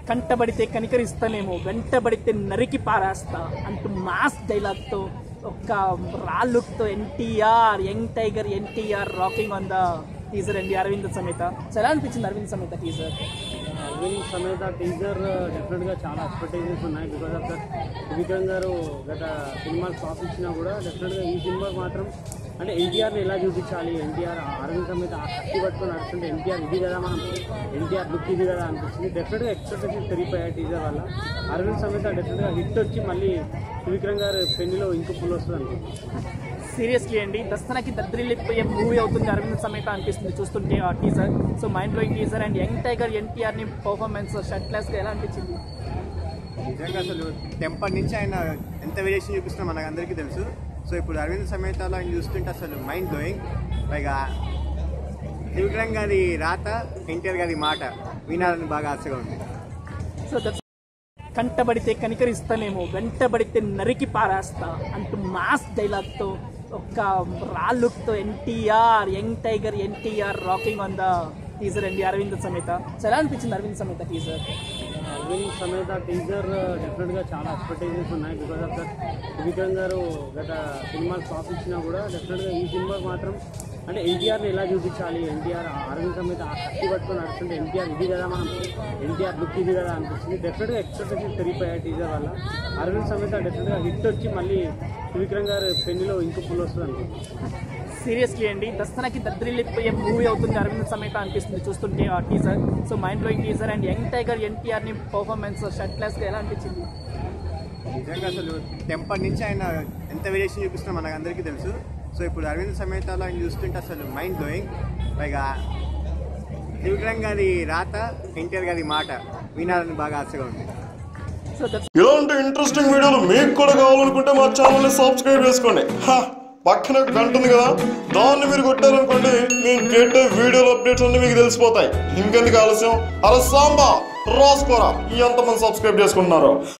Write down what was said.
కంటబడితే కనికరిస్తానేమో వెంటబడితే నరికి పారేస్తా అంటూ మాస్ డైలాగ్తో ఒక రా లుక్తో NTR young tiger NTR rocking on the teaser అండి అరవింద్ సమేత సో ఎలా అనిపించింది అరవింద్ సమేత టీజర్ అరవింద్ సమేత టీజర్ డెఫినెట్గా చాలా ఎక్స్పెక్టేషన్స్ ఉన్నాయి బికాస్ ఆఫ్ దట్ త్రివిక్రమ్ గారు గత సినిమాలు ఫ్లాప్ ఇచ్చినా కూడా డెఫినెట్గా ఈ సినిమా మాత్రం అంటే ఎన్టీఆర్ని ఎలా చూపించాలి ఎన్టీఆర్ అరవింద్ సమేత ఆ కత్తి పట్టుకొని నడుస్తుంటే ఎన్టీఆర్ ఇది కదా మనం ఎన్టీఆర్ లుక్ ఇది కదా అనిపించింది డెఫినెట్గా ఎక్స్పెక్టేషన్ పెరిగిపోయాయి టీజర్ వల్ల అరవింద్ సమేత డెఫినెట్గా హిట్ వచ్చి మళ్ళీ త్రివిక్రమ్ గారు పెళ్లిలో ఇంకో పుల్ వస్తుంది అనుకుంటున్నాను సీరియస్లీ అండి దస్తనకి దద్రిల్లిపోయే మూవీ అవుతుంది అరవింద్ సమేత అనిపిస్తుంది చూస్తుంటే ఆ teaser so mind blowing teaser and young tiger NTR ని పర్ఫార్మెన్స్ షర్ట్లెస్ గా ఎలా అనిపించింది నిజంగా అసలు టెంపర్ నుంచి ఆయన ఎంత వేరియేషన్ చూపిస్తున్నా మనకు అందరికీ తెలుసు సో ఇప్పుడు అరవింద్ సమేతలో ఆయన చూస్తుంటే అసలు మైండ్ బ్లోయింగ్ పైగా త్రివిక్రమ్ గారి రాత ఎన్టీఆర్ గారి మాట వినాలని బాగా ఆశగా ఉంది సో దట్స్ కంటబడితే కనికరిస్తానేమో వెంటబడితే నరికి పారేస్తా అంటూ మాస్ డైలాగ్తో ఒక రా లుక్తో NTR young tiger NTR rocking on the teaser అండి అరవింద్ సమేత సో ఎలా అనిపించింది అరవింద్ సమేత టీజర్ అరవింద్ సమేత టీజర్ డెఫినెట్గా చాలా ఎక్స్పెక్టేషన్స్ ఉన్నాయి బికాస్ ఆఫ్ దట్ త్రివిక్రమ్ గారు గత సినిమాలు ఫ్లాప్ ఇచ్చినా కూడా డెఫినెట్గా ఈ సినిమా మాత్రం అంటే ఎన్టీఆర్ని ఎలా చూపించాలి ఎన్టీఆర్ అరవింద్ సమేత ఆ కత్తి పట్టుకొని నడుస్తుంటే ఎన్టీఆర్ ఇది కదా మనం ఎన్టీఆర్ లుక్ ఇది కదా అనిపించింది డెఫినెట్గా ఎక్స్పెక్టేషన్ పెరిగిపోయాయి టీజర్ వల్ల అరవింద్ సమేత డెఫినెట్గా హిట్ వచ్చి మళ్ళీ త్రివిక్రమ్ గారు పెళ్లిలో ఇంకో పుల్ వస్తుంది అనుకుంటున్నాను సీరియస్లీ అండి దస్తనకి దద్రిల్లిపోయే మూవీ అవుతుంది అరవింద్ సమేత అనిపిస్తుంది చూస్తుంటే ఆ teaser so mind blowing teaser and young tiger NTR ని పర్ఫార్మెన్స్ షర్ట్లెస్ గా ఎలా అనిపించింది నిజంగా అసలు టెంపర్ నుంచి ఆయన ఎంత వేరియేషన్ చూపిస్తున్నా మనకు అందరికీ తెలుసు సో ఇప్పుడు అరవింద్ సమేతలో ఆయన చూస్తుంటే అసలు మైండ్ బ్లోయింగ్ పైగా త్రివిక్రమ్ గారి రాత ఎన్టీఆర్ గారి మాట వినాలని బాగా ఆశగా ఉంది సో దట్స్ ఇలాంటి ఇంట్రెస్టింగ్ వీడియోలు మీకు కూడా కావాలనుకుంటే మా ఛానల్ని సబ్స్క్రైబ్ చేసుకోండి హా, పక్కనే ఒక గంట ఉంది కదా దాన్ని మీరు కొట్టారనుకోండి నేను పెట్టే వీడియోల అప్డేట్స్ అన్ని మీకు తెలిసిపోతాయి ఇంకెందుకు ఆలస్యం అరే సాంబా రాసుకోరా ఎంతమంది సబ్స్క్రైబ్ చేసుకుంటున్నారో